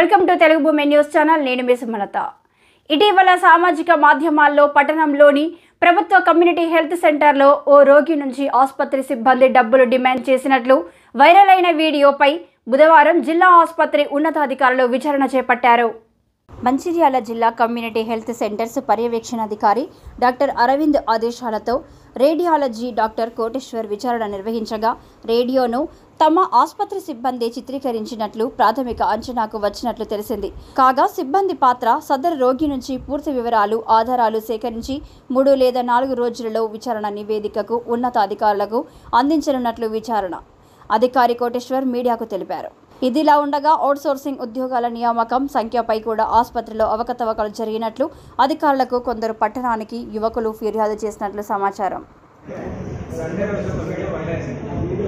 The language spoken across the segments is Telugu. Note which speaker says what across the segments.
Speaker 1: వెల్కమ్ టు తెలుగు భూమి న్యూస్ ఛానల్ నేను మీ సుమలత ఇటీవల సామాజిక మాధ్యమాల్లో పట్టణంలోని ప్రభుత్వ కమ్యూనిటీ హెల్త్ సెంటర్లో ఓ రోగి నుంచి ఆసుపత్రి సిబ్బంది డబ్బులు డిమాండ్ చేసినట్లు వైరల్ అయిన వీడియోపై బుధవారం జిల్లా ఆసుపత్రి ఉన్నతాధికారులు విచారణ చేపట్టారు మంచిర్యాల జిల్లా కమ్యూనిటీ హెల్త్ సెంటర్స్ పర్యవేక్షణాధికారి డాక్టర్ అరవింద్ ఆదేశాలతో రేడియాలజీ డాక్టర్ కోటేశ్వర్ విచారణ నిర్వహించగా రేడియోను తమ ఆసుపత్రి సిబ్బంది చిత్రీకరించినట్లు ప్రాథమిక అంచనాకు వచ్చినట్లు తెలిసింది కాగా సిబ్బంది పాత్ర సదరు రోగి నుంచి పూర్తి వివరాలు ఆధారాలు సేకరించి మూడు లేదా నాలుగు రోజులలో విచారణ నివేదికకు ఉన్నతాధికారులకు అందించనున్నట్లు విచారణ అధికారి కోటేశ్వర్ మీడియాకు తెలిపారు ఇదిలా ఉండగా అవుట్సోర్సింగ్ ఉద్యోగాల నియామకం సంఖ్యపై కూడా ఆసుపత్రిలో అవకతవకలు జరిగినట్లు అధికారులకు కొందరు పట్టణానికి యువకులు ఫిర్యాదు చేసినట్లు సమాచారం
Speaker 2: సండే రోజు ఒక వీడియో వైరల్ అయింది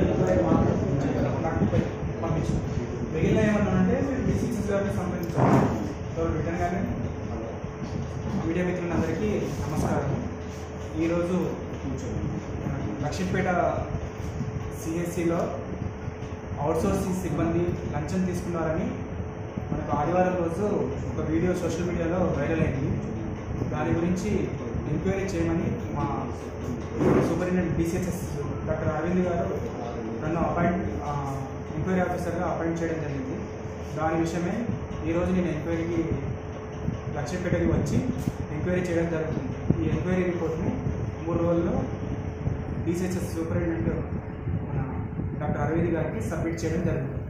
Speaker 2: నాకు పంపించు మిగిలిన ఏమన్నా అంటే మీ సిక్స్ గారిని సంప్రదించాలి సో రిటర్న్ కానీ మీడియా మిత్రులందరికీ నమస్కారం ఈరోజు లక్ష్మీపేట సిఎస్సిలో అవుట్సోర్సింగ్ సిబ్బంది లంచం తీసుకున్నారని మనకు ఆదివారం రోజు ఒక వీడియో సోషల్ మీడియాలో వైరల్ అయింది దాని గురించి ఎంక్వైరీ చేయమని మా సూపరింటెండెంట్ డిసిఎస్ఎస్ డాక్టర్ అరవింద్ గారు నన్ను అపాయింట్ ఎంక్వైరీ ఆఫీసర్గా అపాయింట్ చేయడం జరిగింది దాని విషయమే ఈరోజు నేను ఎంక్వైరీకి లక్ష్మీపేటకి వచ్చి ఎంక్వైరీ చేయడం జరుగుతుంది ఈ ఎంక్వైరీ రిపోర్ట్ని మూడు రోజుల్లో డిసిహెచ్ఎస్ సూపరింటెండెంట్ మన డాక్టర్ అరవింద్ గారికి సబ్మిట్ చేయడం జరుగుతుంది